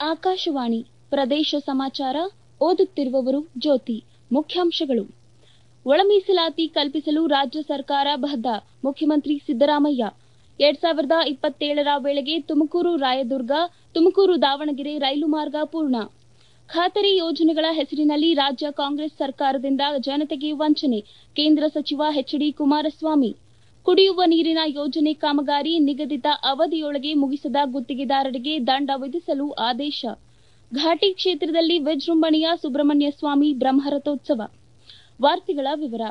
ಆಕಾಶವಾಣಿ ಪ್ರದೇಶ ಸಮಾಚಾರ ಓದುತ್ತಿರುವವರು ಜ್ಯೋತಿ ಮುಖ್ಯಾಂಶಗಳು ಒಳ ಮೀಸಲಾತಿ ಕಲ್ಪಿಸಲು ರಾಜ್ಯ ಸರ್ಕಾರ ಬದ್ಧ ಮುಖ್ಯಮಂತ್ರಿ ಸಿದ್ದರಾಮಯ್ಯ ಎರಡ್ ಸಾವಿರದ ಇಪ್ಪತ್ತೇಳರ ವೇಳೆಗೆ ತುಮಕೂರು ರಾಯದುರ್ಗ ತುಮಕೂರು ದಾವಣಗೆರೆ ರೈಲು ಮಾರ್ಗ ಪೂರ್ಣ ಖಾತರಿ ಯೋಜನೆಗಳ ಹೆಸರಿನಲ್ಲಿ ರಾಜ್ಯ ಕಾಂಗ್ರೆಸ್ ಸರ್ಕಾರದಿಂದ ಜನತೆಗೆ ವಂಚನೆ ಕೇಂದ್ರ ಸಚಿವ ಎಚ್ಡಿ ಕುಮಾರಸ್ವಾಮಿ ಕುಡಿಯುವ ನೀರಿನ ಯೋಜನೆ ಕಾಮಗಾರಿ ನಿಗದಿತ ಅವಧಿಯೊಳಗೆ ಮುಗಿಸದ ಗುತ್ತಿಗೆದಾರರಿಗೆ ದಂಡ ವಿಧಿಸಲು ಆದೇಶ ಘಾಟಿ ಕ್ಷೇತ್ರದಲ್ಲಿ ವಿಜೃಂಭಣೆಯ ಸುಬ್ರಹ್ಮಣ್ಯ ಸ್ವಾಮಿ ಬ್ರಹ್ಮರಥೋತ್ಸವ ವಾರ್ತೆಗಳ ವಿವರ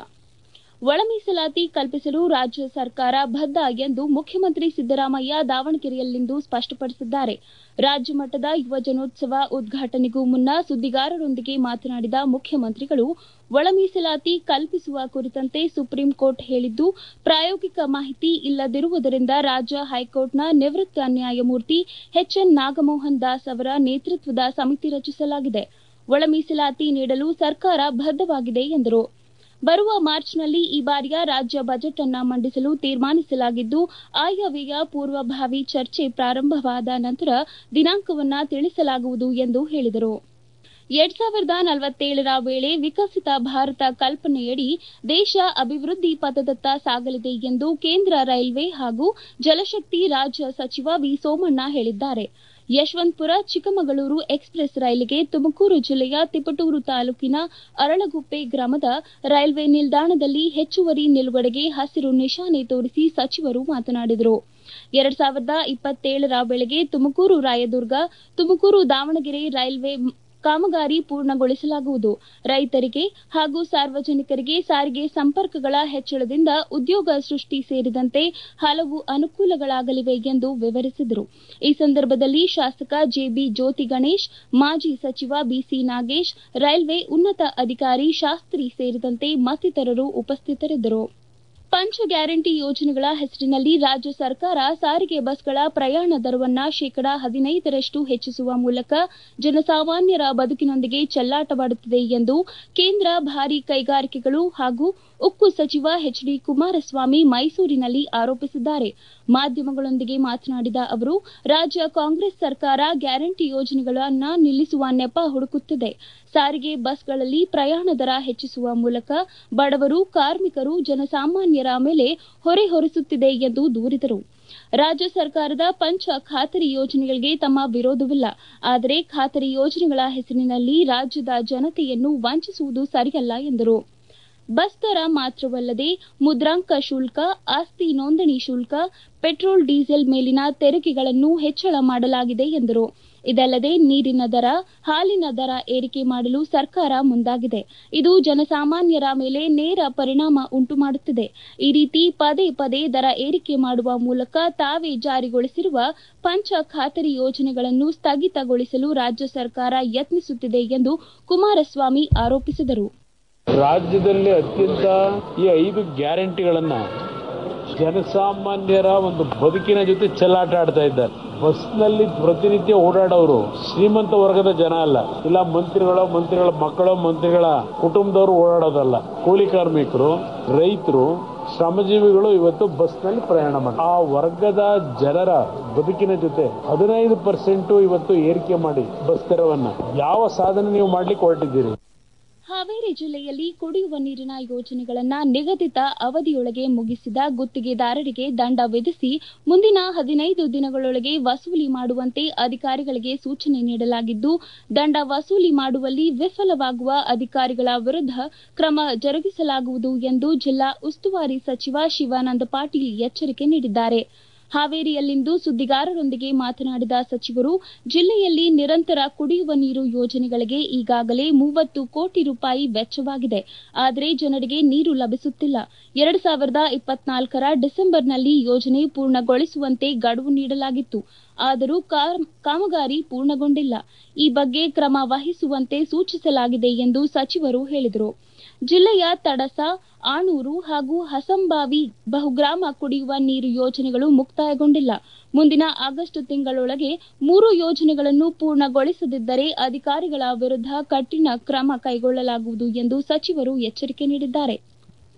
ಒಳ ಮೀಸಲಾತಿ ಕಲ್ಪಿಸಲು ರಾಜ್ಯ ಸರ್ಕಾರ ಬದ್ಧ ಎಂದು ಮುಖ್ಯಮಂತ್ರಿ ಸಿದ್ದರಾಮಯ್ಯ ದಾವಣಗೆರೆಯಲ್ಲಿಂದು ಸ್ಪಷ್ಟಪಡಿಸಿದ್ದಾರೆ ರಾಜ್ಯ ಮಟ್ಟದ ಯುವಜನೋತ್ಸವ ಉದ್ಘಾಟನೆಗೂ ಮುನ್ನ ಸುದ್ದಿಗಾರರೊಂದಿಗೆ ಮಾತನಾಡಿದ ಮುಖ್ಯಮಂತ್ರಿಗಳು ಒಳ ಮೀಸಲಾತಿ ಕಲ್ಪಿಸುವ ಕುರಿತಂತೆ ಸುಪ್ರೀಂ ಕೋರ್ಟ್ ಹೇಳಿದ್ದು ಪ್ರಾಯೋಗಿಕ ಮಾಹಿತಿ ಇಲ್ಲದಿರುವುದರಿಂದ ರಾಜ್ಯ ಹೈಕೋರ್ಟ್ನ ನಿವೃತ್ತ ನ್ಯಾಯಮೂರ್ತಿ ಎಚ್ಎನ್ ನಾಗಮೋಹನ್ ದಾಸ್ ಅವರ ನೇತೃತ್ವದ ಸಮಿತಿ ರಚಿಸಲಾಗಿದೆ ಒಳ ಮೀಸಲಾತಿ ನೀಡಲು ಸರ್ಕಾರ ಬದ್ದವಾಗಿದೆ ಎಂದರು ಬರುವ ಮಾರ್ಚ್ನಲ್ಲಿ ಈ ಬಾರಿಯ ರಾಜ್ಯ ಬಜೆಟ್ ಅನ್ನ ಮಂಡಿಸಲು ತೀರ್ಮಾನಿಸಲಾಗಿದ್ದು ಆಯವ್ಯಯ ಪೂರ್ವಭಾವಿ ಚರ್ಚೆ ಪ್ರಾರಂಭವಾದ ನಂತರ ದಿನಾಂಕವನ್ನ ತಿಳಿಸಲಾಗುವುದು ಎಂದು ಹೇಳಿದರು ಎರಡ್ ಸಾವಿರದ ನಲವತ್ತೇಳರ ವೇಳೆ ವಿಕಸಿತ ಭಾರತ ಕಲ್ಪನೆಯಡಿ ದೇಶ ಅಭಿವೃದ್ಧಿ ಪಥದತ್ತ ಸಾಗಲಿದೆ ಎಂದು ಕೇಂದ್ರ ರೈಲ್ವೆ ಹಾಗೂ ಜಲಶಕ್ತಿ ರಾಜ್ಯ ಸಚಿವ ವಿ ಸೋಮಣ್ಣ ಹೇಳಿದ್ದಾರೆ ಯಶವಂತಪುರ ಚಿಕ್ಕಮಗಳೂರು ಎಕ್ಸ್ಪ್ರೆಸ್ ರೈಲಿಗೆ ತುಮಕೂರು ಜಿಲ್ಲೆಯ ತಿಪಟೂರು ತಾಲೂಕಿನ ಅರಳಗುಪ್ಪೆ ಗ್ರಾಮದ ರೈಲ್ವೆ ನಿಲ್ದಾಣದಲ್ಲಿ ಹೆಚ್ಚುವರಿ ನಿಲುಗಡೆಗೆ ಹಸಿರು ನಿಶಾನೆ ತೋರಿಸಿ ಸಚಿವರು ಮಾತನಾಡಿದರು ಎರಡ್ ಸಾವಿರದ ಇಪ್ಪತ್ತೇಳರ ವೇಳೆಗೆ ತುಮಕೂರು ರಾಯದುರ್ಗ ತುಮಕೂರು ದಾವಣಗೆರೆ ರೈಲ್ವೆ ಕಾಮಗಾರಿ ಪೂರ್ಣಗೊಳಿಸಲಾಗುವುದು ರೈತರಿಗೆ ಹಾಗೂ ಸಾರ್ವಜನಿಕರಿಗೆ ಸಾರಿಗೆ ಸಂಪರ್ಕಗಳ ಹೆಚ್ಚಳದಿಂದ ಉದ್ಯೋಗ ಸೃಷ್ಟಿ ಸೇರಿದಂತೆ ಹಲವು ಅನುಕೂಲಗಳಾಗಲಿವೆ ಎಂದು ವಿವರಿಸಿದರು ಈ ಸಂದರ್ಭದಲ್ಲಿ ಶಾಸಕ ಜೆಬಿ ಜ್ಯೋತಿ ಗಣೇಶ್ ಮಾಜಿ ಸಚಿವ ಬಿಸಿ ನಾಗೇಶ್ ರೈಲ್ವೆ ಉನ್ನತ ಅಧಿಕಾರಿ ಶಾಸ್ತ್ರಿ ಸೇರಿದಂತೆ ಮತ್ತಿತರರು ಉಪಸ್ಥಿತರಿದ್ದರು ಪಂಚ ಗ್ಯಾರಂಟಿ ಯೋಜನೆಗಳ ಹೆಸರಿನಲ್ಲಿ ರಾಜ್ಯ ಸರ್ಕಾರ ಸಾರಿಗೆ ಬಸ್ಗಳ ಪ್ರಯಾಣ ದರವನ್ನ ಶೇಕಡಾ ಹದಿನೈದರಷ್ಟು ಹೆಚ್ಚಿಸುವ ಮೂಲಕ ಜನಸಾಮಾನ್ಯರ ಬದುಕಿನೊಂದಿಗೆ ಚೆಲ್ಲಾಟವಾಡುತ್ತಿದೆ ಎಂದು ಕೇಂದ್ರ ಭಾರಿ ಕೈಗಾರಿಕೆಗಳು ಹಾಗೂ ಉಕ್ಕು ಸಚಿವ ಎಚ್ ಡಿ ಕುಮಾರಸ್ವಾಮಿ ಮೈಸೂರಿನಲ್ಲಿ ಆರೋಪಿಸಿದ್ದಾರೆ ಮಾಧ್ಯಮಗಳೊಂದಿಗೆ ಮಾತನಾಡಿದ ಅವರು ರಾಜ್ಯ ಕಾಂಗ್ರೆಸ್ ಸರ್ಕಾರ ಗ್ಯಾರಂಟಿ ಯೋಜನೆಗಳನ್ನ ನಿಲ್ಲಿಸುವ ನೆಪ ಹುಡುಕುತ್ತಿದೆ ಸಾರಿಗೆ ಬಸ್ಗಳಲ್ಲಿ ಪ್ರಯಾಣ ದರ ಹೆಚ್ಚಿಸುವ ಮೂಲಕ ಬಡವರು ಕಾರ್ಮಿಕರು ಜನಸಾಮಾನ್ಯರ ಮೇಲೆ ಹೊರೆ ಹೊರಿಸುತ್ತಿದೆ ಎಂದು ದೂರಿದರು ರಾಜ್ಯ ಸರ್ಕಾರದ ಪಂಚ ಖಾತರಿ ಯೋಜನೆಗಳಿಗೆ ತಮ್ಮ ವಿರೋಧವಿಲ್ಲ ಆದರೆ ಖಾತರಿ ಯೋಜನೆಗಳ ಹೆಸರಿನಲ್ಲಿ ರಾಜ್ಯದ ಜನತೆಯನ್ನು ವಂಚಿಸುವುದು ಸರಿಯಲ್ಲ ಎಂದರು ಬಸ್ ದರ ಮಾತ್ರವಲ್ಲದೆ ಮುದ್ರಾಂಕ ಶುಲ್ಕ ಆಸ್ತಿ ನೋಂದಣಿ ಶುಲ್ಕ ಪೆಟ್ರೋಲ್ ಡೀಸೆಲ್ ಮೇಲಿನ ತೆರಿಗೆಗಳನ್ನು ಹೆಚ್ಚಳ ಮಾಡಲಾಗಿದೆ ಎಂದರು ಇದಲ್ಲದೆ ನೀರಿನ ದರ ಹಾಲಿನ ದರ ಏರಿಕೆ ಮಾಡಲು ಸರ್ಕಾರ ಮುಂದಾಗಿದೆ ಇದು ಜನಸಾಮಾನ್ಯರ ಮೇಲೆ ನೇರ ಪರಿಣಾಮ ಉಂಟುಮಾಡುತ್ತಿದೆ ಈ ರೀತಿ ಪದೇ ಪದೇ ದರ ಏರಿಕೆ ಮಾಡುವ ಮೂಲಕ ತಾವೇ ಜಾರಿಗೊಳಿಸಿರುವ ಪಂಚ ಖಾತರಿ ಯೋಜನೆಗಳನ್ನು ಸ್ಥಗಿತಗೊಳಿಸಲು ರಾಜ್ಯ ಸರ್ಕಾರ ಯತ್ನಿಸುತ್ತಿದೆ ಎಂದು ಕುಮಾರಸ್ವಾಮಿ ಆರೋಪಿಸಿದರು ರಾಜ್ಯದಲ್ಲಿ ಅತ್ಯಂತ ಈ ಐದು ಗ್ಯಾರಂಟಿಗಳನ್ನ ಜನಸಾಮಾನ್ಯರ ಒಂದು ಬದುಕಿನ ಜೊತೆ ಚೆಲ್ಲಾಟ ಆಡ್ತಾ ಇದ್ದಾರೆ ಬಸ್ನಲ್ಲಿ ಪ್ರತಿನಿತ್ಯ ಓಡಾಡೋರು ಶ್ರೀಮಂತ ವರ್ಗದ ಜನ ಅಲ್ಲ ಇಲ್ಲ ಮಂತ್ರಿಗಳು ಮಂತ್ರಿಗಳ ಮಕ್ಕಳು ಮಂತ್ರಿಗಳ ಕುಟುಂಬದವರು ಓಡಾಡೋದಲ್ಲ ಕೂಲಿ ಕಾರ್ಮಿಕರು ರೈತರು ಶ್ರಮಜೀವಿಗಳು ಇವತ್ತು ಬಸ್ನಲ್ಲಿ ಪ್ರಯಾಣ ಮಾಡಿ ಆ ವರ್ಗದ ಜನರ ಬದುಕಿನ ಜೊತೆ ಹದಿನೈದು ಪರ್ಸೆಂಟ್ ಇವತ್ತು ಏರಿಕೆ ಮಾಡಿ ಬಸ್ ದರವನ್ನ ಯಾವ ಸಾಧನೆ ನೀವು ಮಾಡ್ಲಿಕ್ಕೆ ಹೊರಟಿದ್ದೀರಿ ಹಾವೇರಿ ಜಿಲ್ಲೆಯಲ್ಲಿ ಕುಡಿಯುವ ನೀರಿನ ಯೋಜನೆಗಳನ್ನ ನಿಗದಿತ ಅವಧಿಯೊಳಗೆ ಮುಗಿಸಿದ ಗುತ್ತಿಗೆದಾರರಿಗೆ ದಂಡ ವಿಧಿಸಿ ಮುಂದಿನ ಹದಿನೈದು ದಿನಗಳೊಳಗೆ ವಸೂಲಿ ಮಾಡುವಂತೆ ಅಧಿಕಾರಿಗಳಿಗೆ ಸೂಚನೆ ನೀಡಲಾಗಿದ್ದು ದಂಡ ವಸೂಲಿ ಮಾಡುವಲ್ಲಿ ವಿಫಲವಾಗುವ ಅಧಿಕಾರಿಗಳ ವಿರುದ್ಧ ಕ್ರಮ ಜರುಗಿಸಲಾಗುವುದು ಎಂದು ಜಿಲ್ಲಾ ಉಸ್ತುವಾರಿ ಸಚಿವ ಶಿವಾನಂದ ಪಾಟೀಲ್ ಎಚ್ಚರಿಕೆ ನೀಡಿದ್ದಾರೆ ಹಾವೇರಿಯಲ್ಲಿಂದು ಸುದ್ದಿಗಾರರೊಂದಿಗೆ ಮಾತನಾಡಿದ ಸಚಿವರು ಜಿಲ್ಲೆಯಲ್ಲಿ ನಿರಂತರ ಕುಡಿಯುವ ನೀರು ಯೋಜನೆಗಳಿಗೆ ಈಗಾಗಲೇ ಮೂವತ್ತು ಕೋಟಿ ರೂಪಾಯಿ ವೆಚ್ಚವಾಗಿದೆ ಆದರೆ ಜನರಿಗೆ ನೀರು ಲಭಿಸುತ್ತಿಲ್ಲ ಎರಡು ಸಾವಿರದ ಇಪ್ಪತ್ನಾಲ್ಕರ ಡಿಸೆಂಬರ್ನಲ್ಲಿ ಯೋಜನೆ ಪೂರ್ಣಗೊಳಿಸುವಂತೆ ಗಡುವು ನೀಡಲಾಗಿತ್ತು ಆದರೂ ಕಾಮಗಾರಿ ಪೂರ್ಣಗೊಂಡಿಲ್ಲ ಈ ಬಗ್ಗೆ ಕ್ರಮ ವಹಿಸುವಂತೆ ಸೂಚಿಸಲಾಗಿದೆ ಎಂದು ಸಚಿವರು ಹೇಳಿದರು ಜಿಲ್ಲೆಯ ತಡಸ ಆಣೂರು ಹಾಗೂ ಹಸಂಬಾವಿ ಬಹುಗ್ರಾಮ ಕುಡಿಯುವ ನೀರು ಯೋಜನೆಗಳು ಮುಕ್ತಾಯಗೊಂಡಿಲ್ಲ ಮುಂದಿನ ಆಗಸ್ಟ್ ತಿಂಗಳೊಳಗೆ ಮೂರು ಯೋಜನೆಗಳನ್ನು ಪೂರ್ಣಗೊಳಿಸದಿದ್ದರೆ ಅಧಿಕಾರಿಗಳ ವಿರುದ್ಧ ಕಠಿಣ ಕ್ರಮ ಕೈಗೊಳ್ಳಲಾಗುವುದು ಎಂದು ಸಚಿವರು ಎಚ್ಚರಿಕೆ ನೀಡಿದ್ದಾರೆ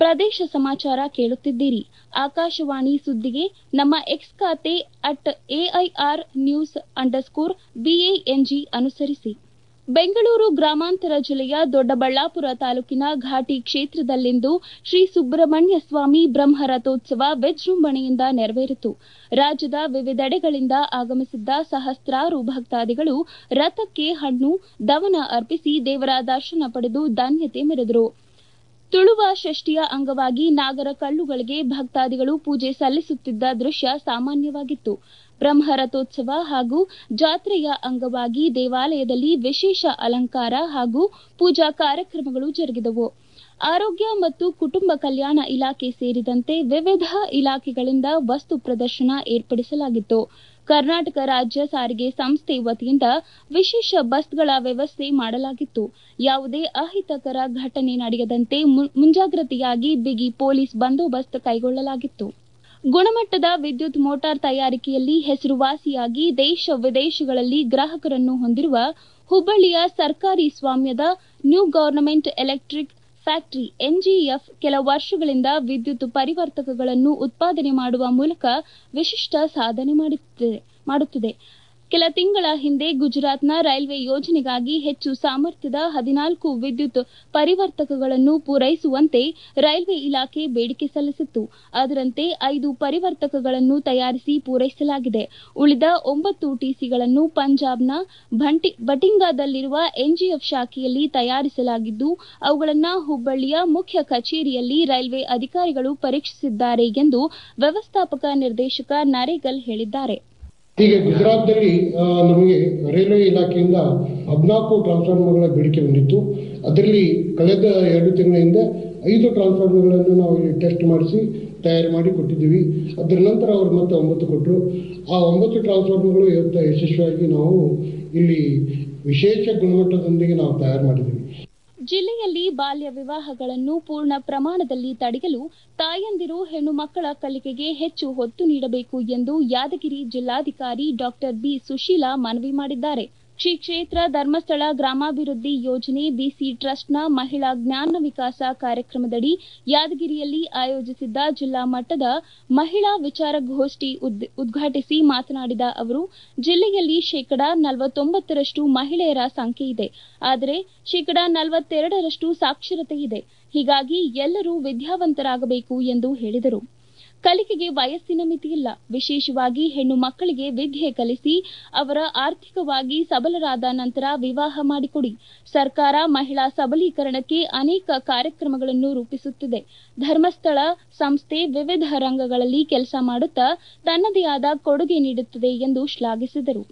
ಪ್ರದೇಶ ಸಮಾಚಾರ ಕೇಳುತ್ತಿದ್ದೀರಿ ಆಕಾಶವಾಣಿ ಸುದ್ದಿಗೆ ನಮ್ಮ ಎಕ್ಸ್ ಖಾತೆ at A I R news underscore B A N G ಅನುಸರಿಸಿ ಬೆಂಗಳೂರು ಗ್ರಾಮಾಂತರ ಜಿಲ್ಲೆಯ ದೊಡ್ಡಬಳ್ಳಾಪುರ ತಾಲೂಕಿನ ಘಾಟಿ ಕ್ಷೇತ್ರದಲ್ಲಿಂದು ಶ್ರೀ ಸುಬ್ರಹ್ಮಣ್ಯ ಸ್ವಾಮಿ ಬ್ರಹ್ಮ ರಥೋತ್ಸವ ವಿಜೃಂಭಣೆಯಿಂದ ನೆರವೇರಿತು ರಾಜ್ಯದ ವಿವಿಧೆಡೆಗಳಿಂದ ಆಗಮಿಸಿದ್ದ ಸಹಸ್ರಾರು ಭಕ್ತಾದಿಗಳು ರಥಕ್ಕೆ ಹಣ್ಣು ದವನ ಅರ್ಪಿಸಿ ದೇವರ ದರ್ಶನ ಪಡೆದು ಧನ್ಯತೆ ಮೆರೆದರು ತುಳುವ ಷಷ್ಠಿಯ ಅಂಗವಾಗಿ ನಾಗರ ಕಲ್ಲುಗಳಿಗೆ ಭಕ್ತಾದಿಗಳು ಪೂಜೆ ಸಲ್ಲಿಸುತ್ತಿದ್ದ ದೃಶ್ಯ ಸಾಮಾನ್ಯವಾಗಿತ್ತು ಬ್ರಹ್ಮರಥೋತ್ಸವ ಹಾಗೂ ಜಾತ್ರೆಯ ಅಂಗವಾಗಿ ದೇವಾಲಯದಲ್ಲಿ ವಿಶೇಷ ಅಲಂಕಾರ ಹಾಗೂ ಪೂಜಾ ಕಾರ್ಯಕ್ರಮಗಳು ಜರುಗಿದವು ಆರೋಗ್ಯ ಮತ್ತು ಕುಟುಂಬ ಕಲ್ಯಾಣ ಇಲಾಖೆ ಸೇರಿದಂತೆ ವಿವಿಧ ಇಲಾಖೆಗಳಿಂದ ವಸ್ತು ಪ್ರದರ್ಶನ ಏರ್ಪಡಿಸಲಾಗಿತ್ತು ಕರ್ನಾಟಕ ರಾಜ್ಯ ಸಾರಿಗೆ ಸಂಸ್ಥೆ ವತಿಯಿಂದ ವಿಶೇಷ ಬಸ್ಗಳ ವ್ಯವಸ್ಥೆ ಮಾಡಲಾಗಿತ್ತು ಯಾವುದೇ ಅಹಿತಕರ ಘಟನೆ ನಡೆಯದಂತೆ ಮುಂಜಾಗ್ರತೆಯಾಗಿ ಬಿಗಿ ಪೊಲೀಸ್ ಬಂದೋಬಸ್ತ್ ಕೈಗೊಳ್ಳಲಾಗಿತ್ತು ಗುಣಮಟ್ಟದ ವಿದ್ಯುತ್ ಮೋಟಾರ್ ತಯಾರಿಕೆಯಲ್ಲಿ ಹೆಸರುವಾಸಿಯಾಗಿ ದೇಶ ವಿದೇಶಗಳಲ್ಲಿ ಗ್ರಾಹಕರನ್ನು ಹೊಂದಿರುವ ಹುಬ್ಬಳ್ಳಿಯ ಸರ್ಕಾರಿ ಸ್ವಾಮ್ಯದ new government electric factory N G F ಕೆಲ ವರ್ಷಗಳಿಂದ ವಿದ್ಯುತ್ ಪರಿವರ್ತಕಗಳನ್ನು ಉತ್ಪಾದನೆ ಮಾಡುವ ಮೂಲಕ ವಿಶಿಷ್ಟ ಸಾಧನೆ ಮಾಡುತ್ತಿದೆ ಕೆಲ ತಿಂಗಳ ಹಿಂದೆ ಗುಜರಾತ್ನ ರೈಲ್ವೆ ಯೋಜನೆಗಾಗಿ ಹೆಚ್ಚು ಸಾಮರ್ಥ್ಯದ ಹದಿನಾಲ್ಕು ವಿದ್ಯುತ್ ಪರಿವರ್ತಕಗಳನ್ನು ಪೂರೈಸುವಂತೆ ರೈಲ್ವೆ ಇಲಾಖೆ ಬೇಡಿಕೆ ಸಲ್ಲಿಸಿತ್ತು ಅದರಂತೆ ಐದು ಪರಿವರ್ತಕಗಳನ್ನು ತಯಾರಿಸಿ ಪೂರೈಸಲಾಗಿದೆ ಉಳಿದ ಒಂಬತ್ತು ಟಿಸಿಗಳನ್ನು ಪಂಜಾಬ್ನ ಬಟಿಂಗಾದಲ್ಲಿರುವ ಎನ್ಜಿಎಫ್ ಶಾಖೆಯಲ್ಲಿ ತಯಾರಿಸಲಾಗಿದ್ದು ಅವುಗಳನ್ನು ಹುಬ್ಬಳ್ಳಿಯ ಮುಖ್ಯ ಕಚೇರಿಯಲ್ಲಿ ರೈಲ್ವೆ ಅಧಿಕಾರಿಗಳು ಪರೀಕ್ಷಿಸಿದ್ದಾರೆ ಎಂದು ವ್ಯವಸ್ಥಾಪಕ ನಿರ್ದೇಶಕ ನರೇಗಲ್ ಹೇಳಿದ್ದಾರೆ ಹೀಗೆ ಗುಜರಾತ್ನಲ್ಲಿ ನಮಗೆ ರೈಲ್ವೆ ಇಲಾಖೆಯಿಂದ ಹದಿನಾಲ್ಕು ಟ್ರಾನ್ಸ್ಫಾರ್ಮರ್ಗಳ ಬೇಡಿಕೆ ಬಂದಿತ್ತು ಅದರಲ್ಲಿ ಕಳೆದ ಎರಡು ತಿಂಗಳಿಂದ ಐದು ಟ್ರಾನ್ಸ್ಫಾರ್ಮರ್ಗಳನ್ನು ನಾವು ಇಲ್ಲಿ ಟೆಸ್ಟ್ ಮಾಡಿಸಿ ತಯಾರು ಮಾಡಿ ಕೊಟ್ಟಿದ್ದೀವಿ ಅದರ ನಂತರ ಅವರು ಮತ್ತೆ ಒಂಬತ್ತು ಕೊಟ್ಟರು ಆ ಒಂಬತ್ತು ಟ್ರಾನ್ಸ್ಫಾರ್ಮರ್ಗಳು ಇವತ್ತು ಯಶಸ್ವಿಯಾಗಿ ನಾವು ಇಲ್ಲಿ ವಿಶೇಷ ಗುಣಮಟ್ಟದೊಂದಿಗೆ ನಾವು ತಯಾರು ಮಾಡಿದ್ದೀವಿ ಜಿಲ್ಲೆಯಲ್ಲಿ ಬಾಲ್ಯ ವಿವಾಹಗಳನ್ನು ಪೂರ್ಣ ಪ್ರಮಾಣದಲ್ಲಿ ತಡೆಯಲು ತಾಯಂದಿರು ಹೆಣ್ಣು ಮಕ್ಕಳ ಕಲಿಕೆಗೆ ಹೆಚ್ಚು ಒತ್ತು ನೀಡಬೇಕು ಎಂದು ಯಾದಗಿರಿ ಜಿಲ್ಲಾಧಿಕಾರಿ ಡಾಕ್ಟರ್ ಬಿ ಸುಶೀಲಾ ಮನವಿ ಮಾಡಿದ್ದಾರೆ ಶ್ರೀ ಕ್ಷೇತ್ರ ಧರ್ಮಸ್ಥಳ ಗ್ರಾಮಾಭಿವೃದ್ಧಿ ಯೋಜನೆ ಬಿಸಿ ಟ್ರಸ್ಟ್ನ ಮಹಿಳಾ ಜ್ಞಾನ ವಿಕಾಸ ಕಾರ್ಯಕ್ರಮದಡಿ ಯಾದಗಿರಿಯಲ್ಲಿ ಆಯೋಜಿಸಿದ್ದ ಜಿಲ್ಲಾ ಮಟ್ಟದ ಮಹಿಳಾ ವಿಚಾರಗೋಷ್ಠಿ ಉದ್ಘಾಟಿಸಿ ಮಾತನಾಡಿದ ಅವರು ಜಿಲ್ಲೆಯಲ್ಲಿ ಶೇಕಡಾ ನಲವತ್ತೊಂಬತ್ತರಷ್ಟು ಮಹಿಳೆಯರ ಸಂಖ್ಯೆ ಇದೆ ಆದರೆ ಶೇಕಡಾ ನಲವತ್ತೆರಡರಷ್ಟು ಸಾಕ್ಷರತೆ ಇದೆ ಹೀಗಾಗಿ ಎಲ್ಲರೂ ವಿದ್ಯಾವಂತರಾಗಬೇಕು ಎಂದು ಹೇಳಿದರು ಕಲಿಕೆಗೆ ವಯಸ್ಸಿನ ಮಿತಿಯಿಲ್ಲ ವಿಶೇಷವಾಗಿ ಹೆಣ್ಣು ಮಕ್ಕಳಿಗೆ ವಿದ್ಯೆ ಕಲಿಸಿ ಅವರ ಆರ್ಥಿಕವಾಗಿ ಸಬಲರಾದ ನಂತರ ವಿವಾಹ ಮಾಡಿಕೊಡಿ ಸರ್ಕಾರ ಮಹಿಳಾ ಸಬಲೀಕರಣಕ್ಕೆ ಅನೇಕ ಕಾರ್ಯಕ್ರಮಗಳನ್ನು ರೂಪಿಸುತ್ತಿದೆ ಧರ್ಮಸ್ಥಳ ಸಂಸ್ಥೆ ವಿವಿಧ ರಂಗಗಳಲ್ಲಿ ಕೆಲಸ ಮಾಡುತ್ತಾ ತನ್ನದೇ ಆದ ಕೊಡುಗೆ ನೀಡುತ್ತದೆ ಎಂದು ಶ್ಲಾಘಿಸಿದರು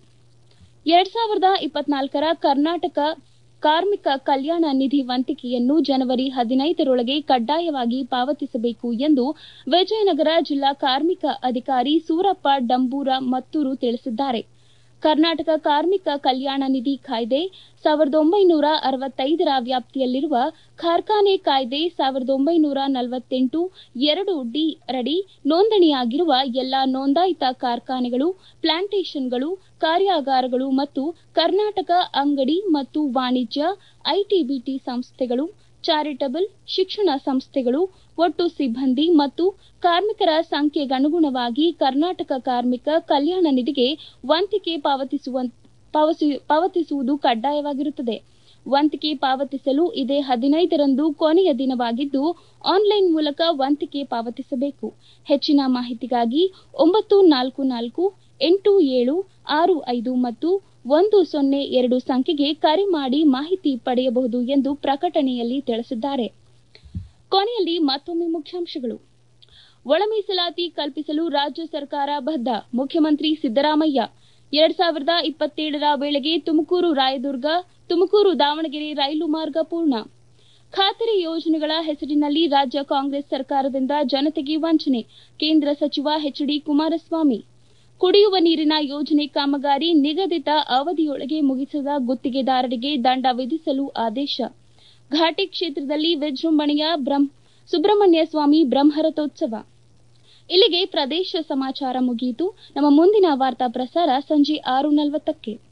ಎರಡ್ ಸಾವಿರದ ಇಪ್ಪತ್ನಾಲ್ಕರ ಕರ್ನಾಟಕ ಕಾರ್ಮಿಕ ಕಲ್ಯಾಣ ನಿಧಿ ವಂತಿಕೆಯನ್ನು ಜನವರಿ ಹದಿನೈದರೊಳಗೆ ಕಡ್ಡಾಯವಾಗಿ ಪಾವತಿಸಬೇಕು ಎಂದು ವಿಜಯನಗರ ಜಿಲ್ಲಾ ಕಾರ್ಮಿಕ ಅಧಿಕಾರಿ ಸೂರಪ್ಪ ಡಂಬೂರ ಮತ್ತೂರು ತಿಳಿಸಿದ್ದಾರೆ ಕರ್ನಾಟಕ ಕಾರ್ಮಿಕ ಕಲ್ಯಾಣ ನಿಧಿ ಕಾಯ್ದೆ ಸಾವಿರದ ಒಂಬೈನೂರ ಅರವತ್ತೈದರ ವ್ಯಾಪ್ತಿಯಲ್ಲಿರುವ ಕಾರ್ಖಾನೆ ಕಾಯ್ದೆ ಸಾವಿರದ ಒಂಬೈನೂರ ನಲವತ್ತೆಂಟು ಎರಡು ಡಿ ರಡಿ ನೋಂದಣಿಯಾಗಿರುವ ಎಲ್ಲಾ ನೋಂದಾಯಿತ ಕಾರ್ಖಾನೆಗಳು ಪ್ಲಾಂಟೇಷನ್ಗಳು ಕಾರ್ಯಾಗಾರಗಳು ಮತ್ತು ಕರ್ನಾಟಕ ಅಂಗಡಿ ಮತ್ತು ವಾಣಿಜ್ಯ ಐಟಿಬಿಟಿ ಸಂಸ್ಥೆಗಳು ಚಾರಿಟಬಲ್ ಶಿಕ್ಷಣ ಸಂಸ್ಥೆಗಳು ಒಟ್ಟು ಸಿಬ್ಬಂದಿ ಮತ್ತು ಕಾರ್ಮಿಕರ ಸಂಖ್ಯೆಗನುಗುಣವಾಗಿ ಕರ್ನಾಟಕ ಕಾರ್ಮಿಕ ಕಲ್ಯಾಣ ನಿಧಿಗೆ ವಂತಿಕೆ ಪಾವತಿಸುವುದು ಕಡ್ಡಾಯವಾಗಿರುತ್ತದೆ ವಂತಿಕೆ ಪಾವತಿಸಲು ಇದೇ ಹದಿನೈದರಂದು ಕೊನೆಯ ದಿನವಾಗಿದ್ದು ಆನ್ಲೈನ್ ಮೂಲಕ ವಂತಿಕೆ ಪಾವತಿಸಬೇಕು ಹೆಚ್ಚಿನ ಮಾಹಿತಿಗಾಗಿ ಒಂಬತ್ತು ನಾಲ್ಕು ನಾಲ್ಕು ಎಂಟು ಏಳು ಆರು ಐದು ಮತ್ತು ಒಂದು ಸೊನ್ನೆ ಎರಡು ಸಂಖ್ಯೆಗೆ ಕರೆ ಮಾಡಿ ಮಾಹಿತಿ ಪಡೆಯಬಹುದು ಎಂದು ಪ್ರಕಟಣೆಯಲ್ಲಿ ತಿಳಿಸಿದ್ದಾರೆ ಕೊನೆಯಲ್ಲಿ ಮತ್ತೊಮ್ಮೆ ಮುಖ್ಯಾಂಶಗಳು ಒಳ ಮೀಸಲಾತಿ ಕಲ್ಪಿಸಲು ರಾಜ್ಯ ಸರ್ಕಾರ ಬದ್ಧ ಮುಖ್ಯಮಂತ್ರಿ ಸಿದ್ದರಾಮಯ್ಯ ಎರಡ್ ಸಾವಿರದ ಇಪ್ಪತ್ತೇಳರ ವೇಳೆಗೆ ತುಮಕೂರು ರಾಯದುರ್ಗ ತುಮಕೂರು ದಾವಣಗೆರೆ ರೈಲು ಮಾರ್ಗ ಪೂರ್ಣ ಖಾತರಿ ಯೋಜನೆಗಳ ಹೆಸರಿನಲ್ಲಿ ರಾಜ್ಯ ಕಾಂಗ್ರೆಸ್ ಸರ್ಕಾರದಿಂದ ಜನತೆಗೆ ವಂಚನೆ ಕೇಂದ್ರ ಸಚಿವ ಎಚ್ ಡಿ ಕುಮಾರಸ್ವಾಮಿ ಕುಡಿಯುವ ನೀರಿನ ಯೋಜನೆ ಕಾಮಗಾರಿ ನಿಗದಿತ ಅವಧಿಯೊಳಗೆ ಮುಗಿಸದ ಗುತ್ತಿಗೆದಾರರಿಗೆ ದಂಡ ವಿಧಿಸಲು ಆದೇಶ ಘಾಟಿ ಕ್ಷೇತ್ರದಲ್ಲಿ ವಿಜೃಂಭಣೆಯ ಸುಬ್ರಹ್ಮಣ್ಯ ಸ್ವಾಮಿ ಬ್ರಹ್ಮರಥೋತ್ಸವ ಇಲ್ಲಿಗೆ ಪ್ರದೇಶ ಸಮಾಚಾರ ಮುಗಿಯಿತು ನಮ್ಮ ಮುಂದಿನ ವಾರ್ತಾ ಪ್ರಸಾರ ಸಂಜೆ ಆರು ನಲವತ್ತಕ್ಕೆ